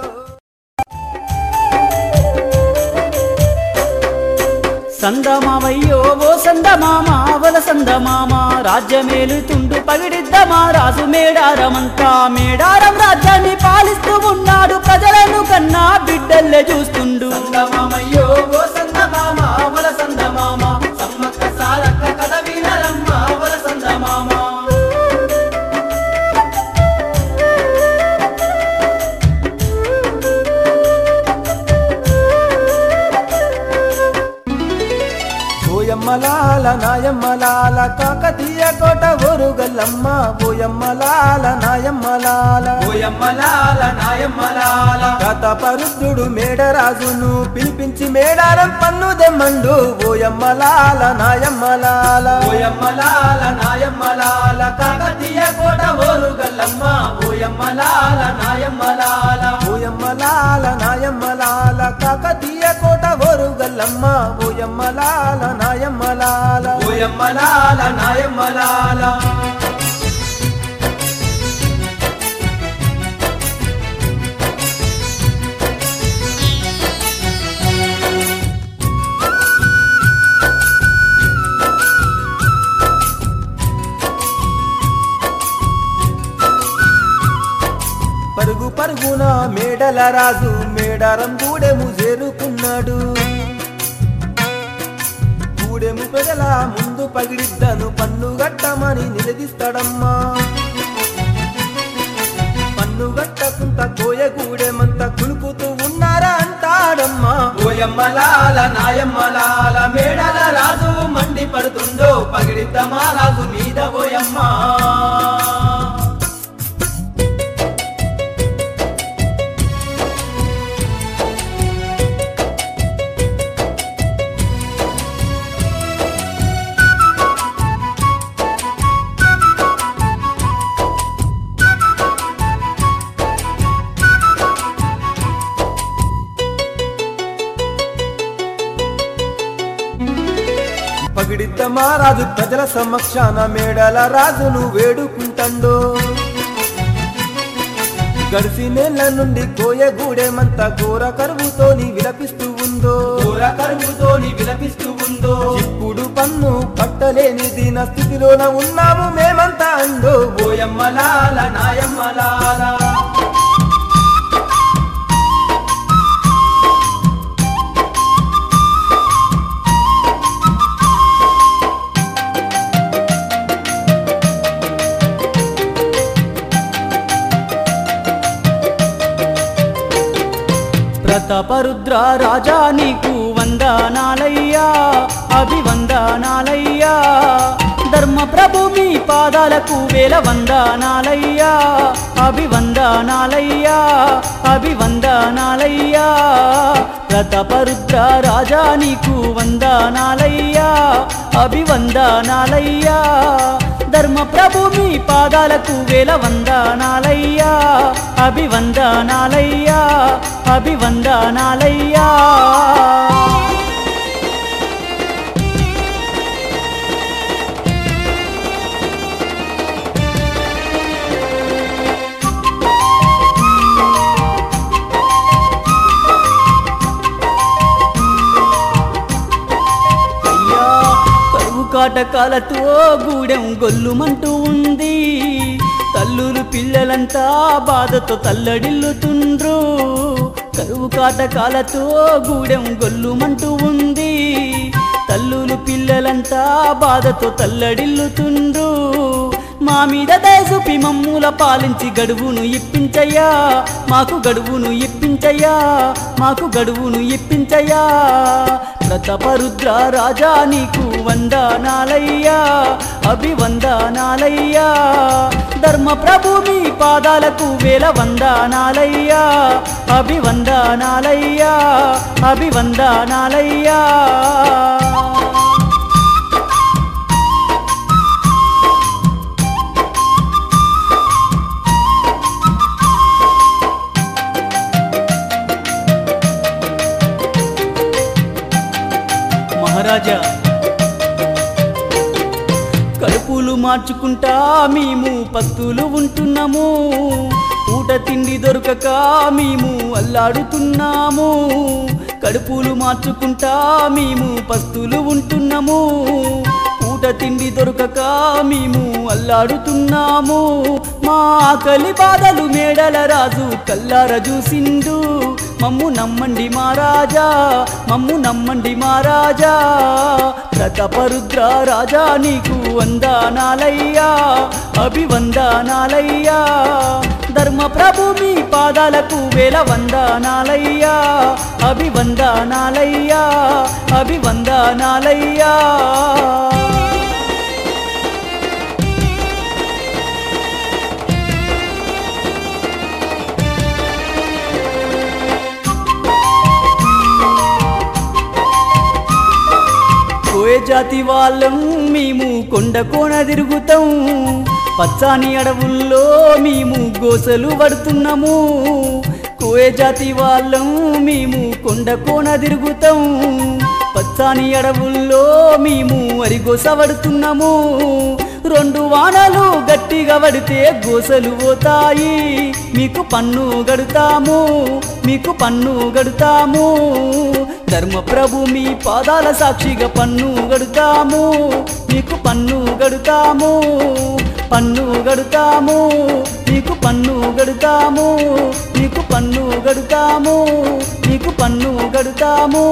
సందమామయ్యో ఓ సందమామ అవల సందమామ రాజ్యమేలుతుండు పగిడిద్దమా రాజు మేడారమంతా మేడారం రాజ్యాన్ని పాలిస్తూ ఉన్నాడు ప్రజలను కన్నా బిడ్డల్లే చూస్తుండు సందమామయ్యో ఓ సందమామ వల సందమామ సమ్మక్క సారక్క కథ వినరమ్మ వల సందమామ ఓయమ్మలాల నాయమ్మలాల కాకతీయ కోట ఒరుగల్లమ్మ ఓయమ్మలాల నాయమ్మలాల ఓయమ్మలాల నాయమ్మలాల కథ పరుద్రుడు మేడరాజును పిలిపించి మేడారం పన్ను దెమ్మండు ఓయమ్మలాల నాయమ్మలాల ఓయమ్మలాల నాయమ్మలాల కాకతీయ కోట ఓరుగల్లమ్మ ఓయమ్మలాల నాయమ్మలాల ఓయమ్మలాల నాయమ్మలాల కాకతీయ కోట ఒరుగల్లమ్మ ఓయమ్మలాల నాయమ్మలాల ఓయమ్మలాల నాయమ్మలాల పరుగు పరుగున మేడల రాజు మేడారం గూడెము చేరుకున్నాడు గూడెము ప్రజల ముందు పగిడిద్దను పన్ను గట్టమని నిలదీస్తాడమ్మా పన్ను గట్టకుంత కోయ గూడెమంత కులుకుతూ ఉన్నారా అంటాడమ్మా ఓయమ్మలాల నాయమ్మలాల మేడల రాజు మండి పడుతుందో పగిడిద్దమా రాజు మీద ఓయమ్మ పగిడిద్ద రాజు ప్రజల సమక్షాన మేడల రాజును వేడుకుంటాండో గడిసి నెల నుండి కోయగూడెమంత ఘోర కరువుతోని విలపిస్తూ ఉందో ఘోర కరువుతోని విలపిస్తూ ఉందో ఇప్పుడు పన్ను కట్టలేని దీన స్థితిలోన ఉన్నాము మేమంతా అందో ఓయమ్మలాల నాయమ్మలాల ప్రతాపరుద్ర రాజా నీకు వందనాలయ్యా అభివందనాలయ్యా ధర్మ ప్రభు మీ పాదాలకు వేల వందనాలయ్యా అభివందనాలయ్యా అభివందనాలయ్యా ప్రతాపరుద్ర రాజా నీకు వందనాలయ్యా అభివందనాలయ్యా ధర్మ ప్రభు మీ పాదాలకు వేల వందనాలయ్యా అభివందనాలయ్యా అభివందనాలయ్యా అయ్యా కరువు కాటకాలతో గూడెం గొల్లుమంటూ ఉంది తల్లులు పిల్లలంతా బాధతో తల్లడిల్లుతుండ్రు కరువు కాటకాలతో గూడెం గొల్లుమంటూ ఉంది తల్లులు పిల్లలంతా బాధతో తల్లడిల్లుతుండ్రు మా మీద దయచూపి మమ్ముల పాలించి గడువును ఇప్పించయ్యా మాకు గడువును ఇప్పించయ్యా మాకు గడువును ఇప్పించయ్యా ప్రతాపరుద్ర రాజా నీకు వందనాలయ్యా అభివందనాలయ్యా ధర్మ ప్రభు మీ పాదాలకు వేల వందనాలయ్యా అభివందనాలయ్యా అభివందనాలయ్యా మహారాజా కడుపులు మార్చుకుంటా మేము పస్తులు ఉంటున్నాము ఊట తిండి దొరకక మేము అల్లాడుతున్నాము కడుపులు మార్చుకుంటా మేము పస్తులు ఉంటున్నాము ఊట తిండి దొరకక మేము అల్లాడుతున్నాము మా ఆకలి బాధలు మేడల రాజు కల్లార చూసిండు మమ్ము నమ్మండి మహారాజా మమ్ము నమ్మండి మహారాజా ప్రతాపరుద్ర రాజా నీకు వందనాలయ్యా అభివందనాలయ్యా ధర్మ ప్రభు మీ పాదాలకు వేల వందనాలయ్యా అభివందనాలయ్యా అభివందనాలయ్యా కోయ జాతి వాళ్ళం మేము కొండ కోన తిరుగుతాం పచ్చాని అడవుల్లో మేము గోసలు పడుతున్నాము కోయ జాతి వాళ్ళం మేము కొండ కోన తిరుగుతాం పచ్చాని అడవుల్లో మేము అరిగోస పడుతున్నాము రెండు వానలు గట్టిగా పడితే గోసలు పోతాయి మీకు పన్ను గడుతాము మీకు పన్ను గడుతాము ధర్మ ప్రభు మీ పాదాల సాక్షిగా పన్ను గడుతాము మీకు పన్ను గడుతాము పన్ను గడుతాము మీకు పన్ను గడుతాము మీకు పన్ను గడుతాము మీకు పన్ను గడుతాము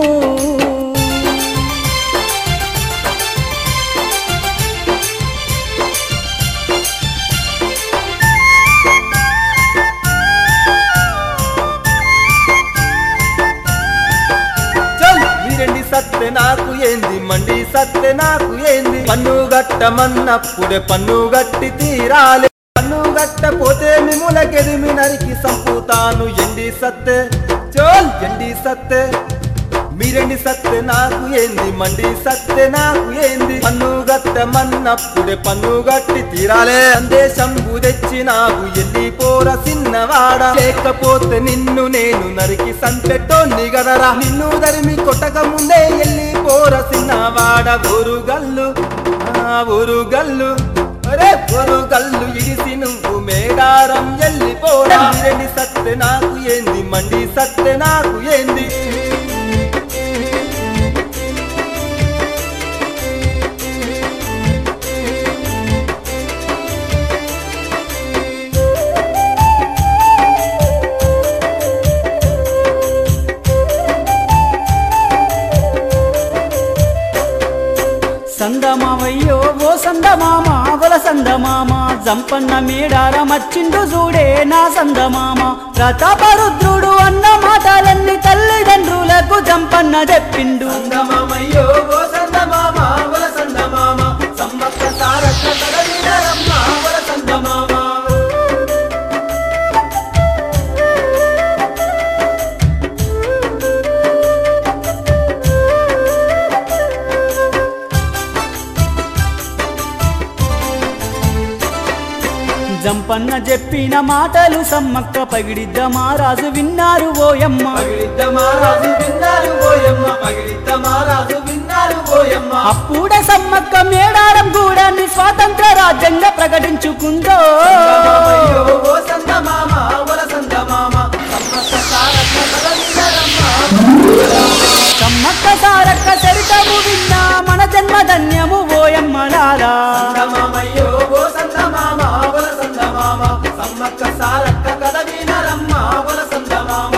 చల్ మీరెండి సత్తె నాకు ఏంది మండి సత్తె నాకు ఏంది పన్ను గట్టమన్నప్పుడే పన్ను గట్టి తీరాలి పన్ను గట్టపోతే మిముల గెదిమి నరికి సంపుతాను ఎండి సత్తె చోల్ ఎండి సత్తె మీరెండి సత్తె నాకు ఏంది మండి సత్తె నాకు ఏంది పన్ను గట్టమన్నప్పుడే పన్ను గట్టి తీరాలే సందేశం తెచ్చి నాకు ఎల్లి పోర సిన్నవాడ లేకపోతే నిన్ను నేను నరికి సంపెట్టోన్ని గదరా నిన్ను దరిమి కొట్టక ముందే ఎల్లి పోర సిన్నవాడ ఊరు గల్లు ఆ ఊరు గల్లు అరే ఊరు గల్లు ఇడిసి నువ్వు మేడారం ఎల్లి పోరా మీరెండి సత్తె నాకు ఏంది మండి సత్తె నాకు ఏంది సందమామయ్యో ఓ సందమామ అవల సందమామ జంపన్న మేడార మచ్చిండు చూడే నా సందమామ ప్రతాపరుద్రుడు అన్న మాటలన్నీ తల్లిదండ్రులకు జంపన్న చెప్పిండు సందమామయ్యో ఓ సందమామ వల సందమామ సమ్మక్క సారక్క కడలినరమ్మ వల సందమామ జంపన్న చెప్పిన మాటలు సమ్మక్క పగిడిద్ద మారాజు విన్నారు ఓయమ్మ పగిడిద్ద మారాజు విన్నారు ఓయమ్మ పగిడిద్ద మారాజు విన్నారు ఓయమ్మ అప్పుడే సమ్మక్క మేడారం గూడాన్ని స్వాతంత్ర రాజ్యంగా ప్రకటించుకుందో సందమామయ్యో ఓ సందమామ వల సందమామ సమ్మక్క సారక్క కడలినరమ్మ సమ్మక్క సారక్క చరితము విన్నా మన జన్మ ధన్యము ఓయమ్మలారా సందమామయ్యో ఓ సందమామ వల సందమామ సమ్మక్క సారక్క కడలినరమ్మ వల సందమామ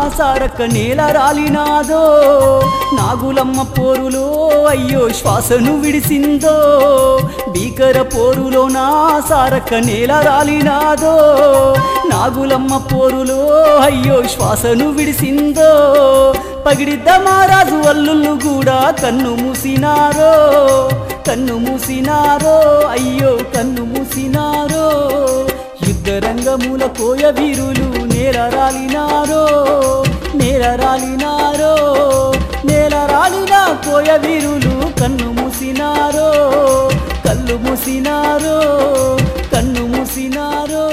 సారక్క నేల రాలినాదో నాగులమ్మ పోరులో అయ్యో శ్వాసను విడిసిందో భీకర పోరులో నా సారక్క నేల రాలినాదో నాగులమ్మ పోరులో అయ్యో శ్వాసను విడిసిందో పగిడిద్ద మహారాజు అల్లుళ్ళు కూడా కన్ను మూసినారో కన్ను మూసినారో అయ్యో కన్ను మూసినారో యుద్ధ రంగముల కోయ వీరులు నేల రాలినారో నేల రాలినారో నేల రాలిన కోయ వీరులు కన్ను మూసినారో కళ్ళు మూసినారో కన్ను మూసినారో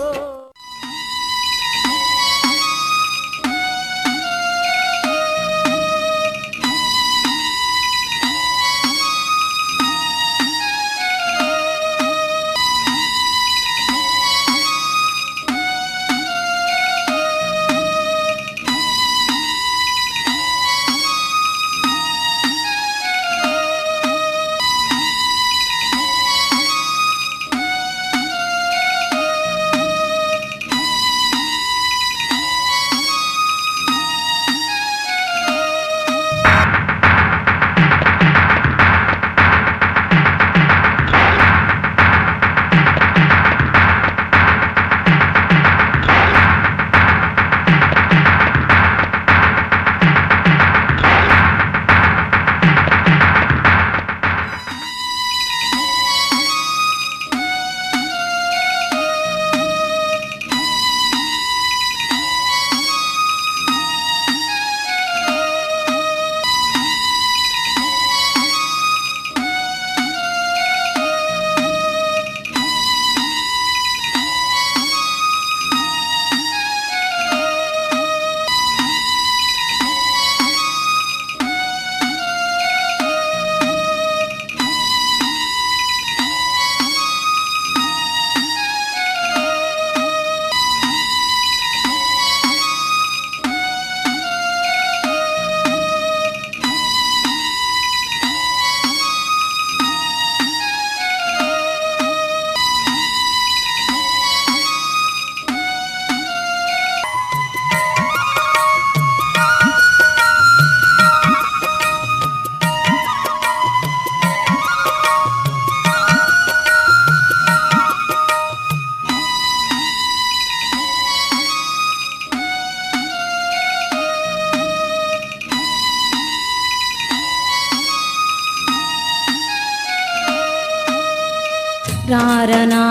రారనా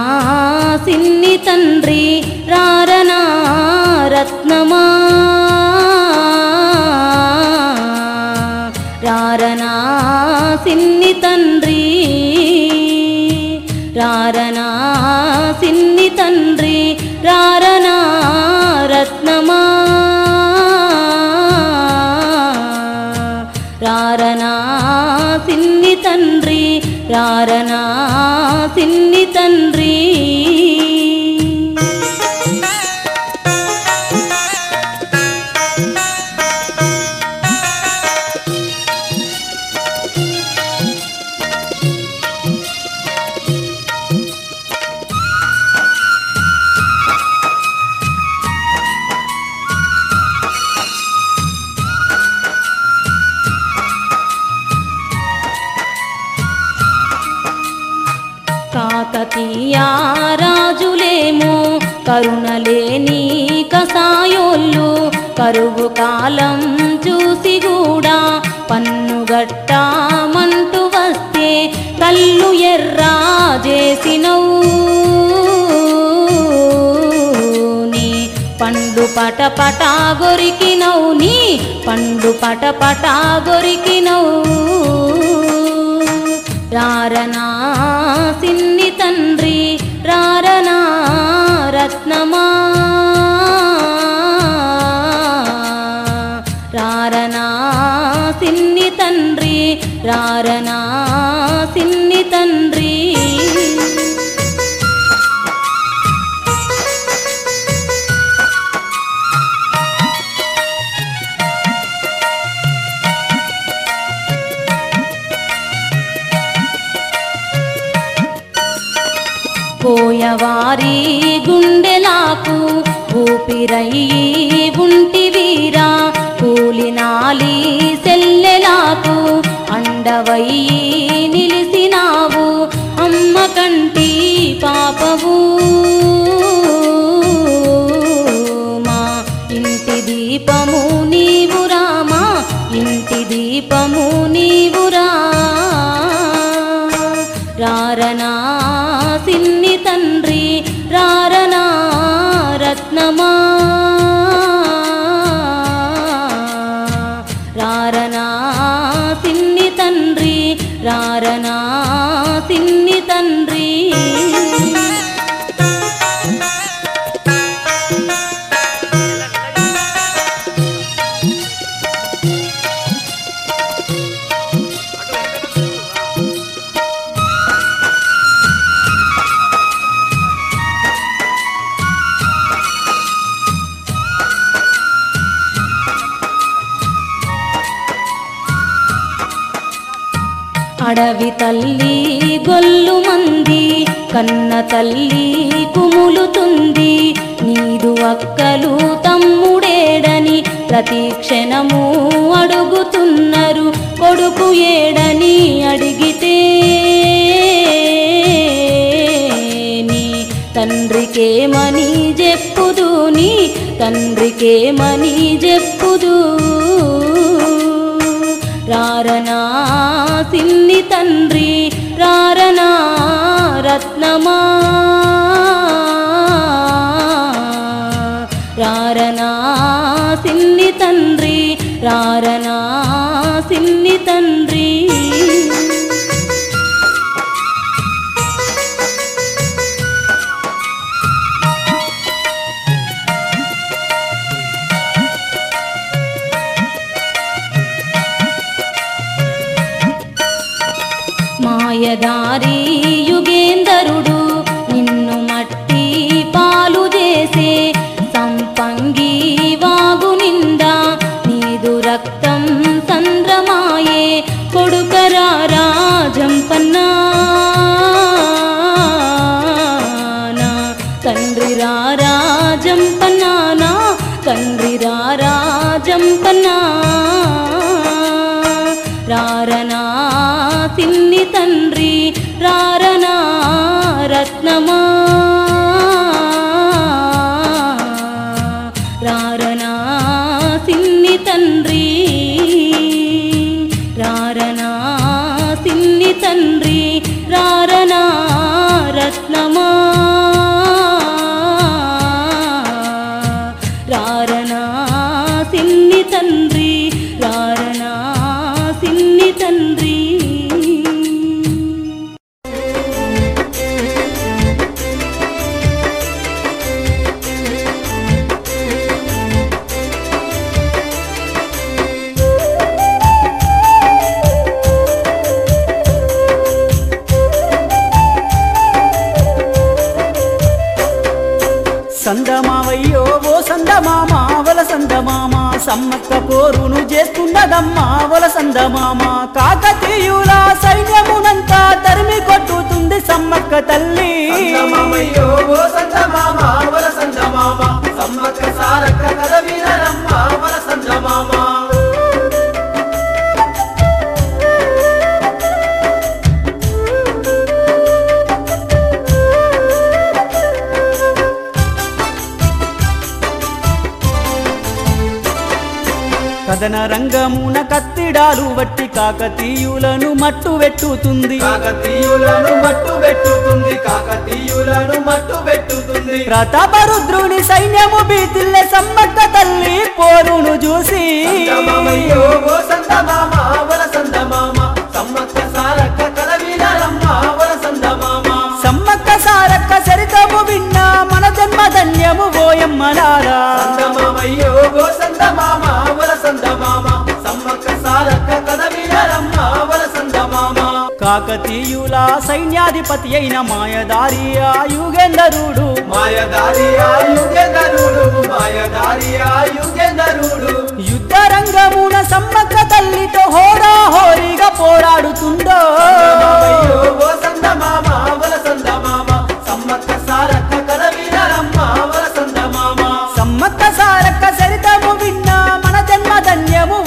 సిన్ని తండ్రి రారనా రత్నమా రారనా సిన్ని తండ్రి రారనా సిన్ని తండ్రి రారనా రత్నమా రారనా సిన్ని తండ్రి రారనా సిన్ని తండ్రి కాకతీయ రాజులేమో కరుణలేని కసాయోళ్ళు కరువు కాలం చూసి కూడా పన్నుగట్టామంటూ వస్తే కళ్ళు ఎర్రా చేసినవు నీ పండు పట పట గొరికినవు నీ పండు పట పట గొరికినవు రారనా సిన్ని తండ్రి రారనా రత్నమా రారనా సిన్ని తండ్రి రారనా సిన్ని తండ్రి పోయవారి గుండెలాకు ఊపిరయ్యి ఉంటి వీరా ఇల్లినాలి సెల్లెలాకు అండవయ్యి నిలిసినావు అమ్మ కంటి పాపవు మా ఇంటి దీపము నీవు రామా ఇంటి దీపము నీవురా రారనా సిన్ని తండ్రి రారనా రత్నమా రారనా సిన్ని తండ్రి రారనా సిన్ని తండ్రి అడవి తల్లి గొల్లు మంది కన్న తల్లి కుములుతుంది నీదు అక్కలు తమ్ముడేడని ప్రతి క్షణము అడుగుతున్నారు కొడుకు ఏడని అడిగితే నీ తండ్రికేమని చెప్పుదు నీ తండ్రికేమని చెప్పుదు రారనా సిన్ని తండ్రి రారనా రత్నమా రారనా సిన్ని తండ్రి రారనా సిన్ని తండ్రి మాయదారి యుగేందరుడు నిన్ను మట్టి పాలు చేసే సంపంగి వాగు నిండా నీదు రక్తం సంద్రమాయే కొడుకరా రాజంపన్నా నా తండ్రి రాజంపన్నా నా తండ్రి రాజంపన్నా రారనా సిన్ని తండ్రి రారనా రత్నమా రారనా సిన్ని తండ్రి రారనా సిన్ని తండ్రి రారనా రత్నమా రారనా సిన్ని తండ్రి రారనా సిన్ని తండ్రి సందమావయ్యో ఓ సందమామ వల సందమామ సమ్మక్క పోరును చేస్తున్నదమ్మా వల సందమామ కాకతీయుల సైన్యమునంతా తరిమి కొట్టుతుంది సమ్మక్క తల్లి సందమామయ్యో ఓ సందమామ వల సందమామ సమ్మక్క సారక్క కథ వినరమ్మ వల సందమామ కథన రంగమున కత్తిడాలు వట్టి కాకతీయులను మట్టు వెట్టుతుంది కాకతీయులను మట్టు పెట్టుతుంది కాకతీయులను మట్టు పెట్టుతుంది ప్రతాపరుద్రుని సైన్యము బీతిల్లే సమ్మక్క తల్లి పోరును చూసి సందమామయ్యో ఓ సందమామ వల సందమామ సమ్మక్క సారక్క కథ వినరమ్మ వల సందమామ సమ్మక్క సారక్క సరితము విన్నా మన జన్మ ధన్యము ఓయమ్మలారా సందమామయ్యో ఓ సందమామ వల సందమామ సమ్మక్క సారక్క కథ వినరమ్మ వల సందమామ కాకతీయుల సైన్యాధిపతి అయిన మాయదారి ఆ యుగేందరుడు మాయదారి ఆయుగెందరుడు మాయదారి ఆయుగెందరుడు యుద్ధ రంగమున సమ్మక్క తల్లితో హోరా హోరీగా పోరాడుతుందో సందమామయ్యో ఓ సందమామ వల సందమామ సమ్మక్క సారక్క కథ వినరమ్మ వల సందమామ సమ్మక్క సారక్క సరితము విన్నా మన జన్మ ధన్యము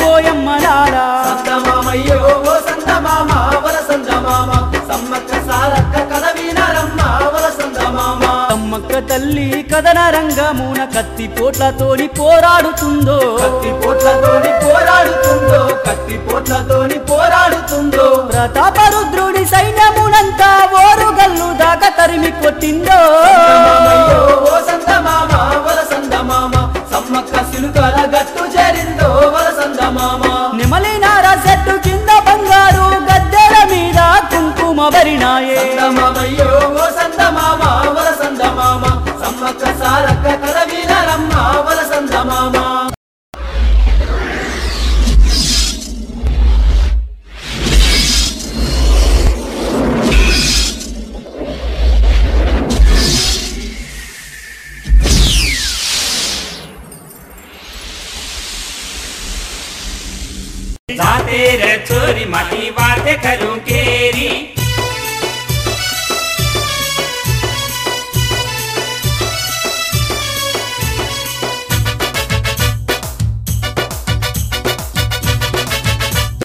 రణరంగమున కత్తి పోట్లతోని పోరాడుతుందో కత్తి పోట్లతోని పోరాడుతుందో కత్తి పోట్లతోని పోరాడుతుందో ప్రతాపరుద్రుడి సైన్యమునంతా ఓరుగల్లు దాకా తరిమి కొట్టిందో మామయ్యో ఓ సంద మామ వలసంద మామ సమ్మక్క సిలుకల గట్టు చేరిందో వలసంద మామ నిమలినార చెట్టు కింద బంగారు గద్దెల మీద కుంకుమ భరినాయే సంద మామయ్యో ఓ సంద మామ వలసంద మామ సమ్మక్క సారక్క కదవిన రమ్మ వలసంద మామ जाते रे चोरी माटी बातें करूं के